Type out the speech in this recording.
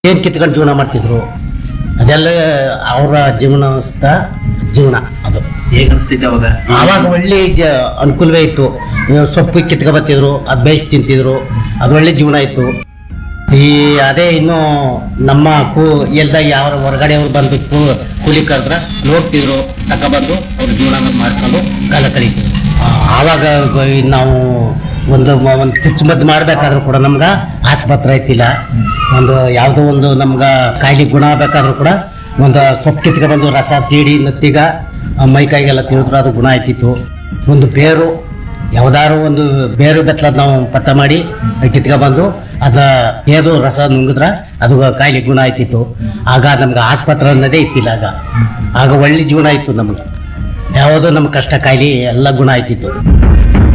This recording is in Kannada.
ಏನ್ ಕಿತ್ಕೊಂಡು ಜೀವನ ಮಾಡ್ತಿದ್ರು ಅದೆಲ್ಲ ಅವರ ಜೀವನಸ್ಥ ಜೀವನ ಅದು ಹೇಗ ಅನ್ಸ್ತಿದ್ದೆ ಅವಾಗ ಆವಾಗ ಒಳ್ಳೆ ಜ ಅನುಕೂಲವೇ ಇತ್ತು ಇವಾಗ ಸೊಪ್ಪು ಕಿತ್ಕೊ ಬರ್ತಿದ್ರು ಅದು ಬೇಯಿಸಿ ತಿಂತಿದ್ರು ಅದು ಒಳ್ಳೆ ಜೀವನ ಇತ್ತು ಈ ಅದೇ ಇನ್ನು ನಮ್ಮ ಕೂ ಎಲ್ಲ ಯಾವ ಹೊರಗಡೆಯವ್ರು ಬಂದು ಕೂ ಕೂಲಿ ಕರೆದ್ರೆ ನೋಡ್ತಿದ್ರು ತಗೊಬಂದು ಅವ್ರ ಜೀವನ ಮಾಡ್ಕೊಂಡು ಕಾಲ ಕಳೀತಿದ್ರು ಆ, ಆವಾಗ ಗ- ಈ ನಾವು ಒಂದು ಮ- ಒಂದು ಚುಚ್ಚುಮದ್ದು ಮಾಡಬೇಕಾದ್ರೂ ಕೂಡ ನಮ್ಗೆ ಆಸ್ಪತ್ರೆ ಐತಿಲ್ಲ ಒಂದು ಯಾವುದೋ ಒಂದು ನಮ್ಗೆ ಕಾಯಿಲೆ ಗುಣ ಆಗಬೇಕಾದ್ರೂ ಕೂಡ ಒಂದು ಸೊಪ್ಪು ಕಿತ್ಕೊಬಂದು ರಸ ತೀಡಿ ನತ್ತಿಗ ಆ ಮೈ ಕೈಗೆಲ್ಲ ತಿಳಿದ್ರು ಅದು ಗುಣ ಆಯ್ತಿತ್ತು ಒಂದು ಬೇರು ಯಾವ್ದಾದ್ರು ಒಂದು ಬೇರು ಬೆತ್ತಲ ನಾವು ಪತ್ತ ಮಾಡಿ ಕಿತ್ಕೊಬಂದು ಅದ ಏದು ರಸ ನುಂಗಿದ್ರ ಅದು ಕಾಯಿಲೆ ಗುಣ ಆಯ್ತಿತ್ತು ಆಗ ನಮ್ಗೆ ಆಸ್ಪತ್ರೆ ಅನ್ನೋದೇ ಇತ್ತಿಲ್ಲ ಆಗ ಆಗ ಒಳ್ಳೆ ಜೀವನ ಇತ್ತು ನಮಗೆ ಯಾವುದೋ ನಮ್ಮ ಕಷ್ಟ ಕಾಯಿಲೆ ಎಲ್ಲ ಗುಣ ಆಯ್ತಿತ್ತು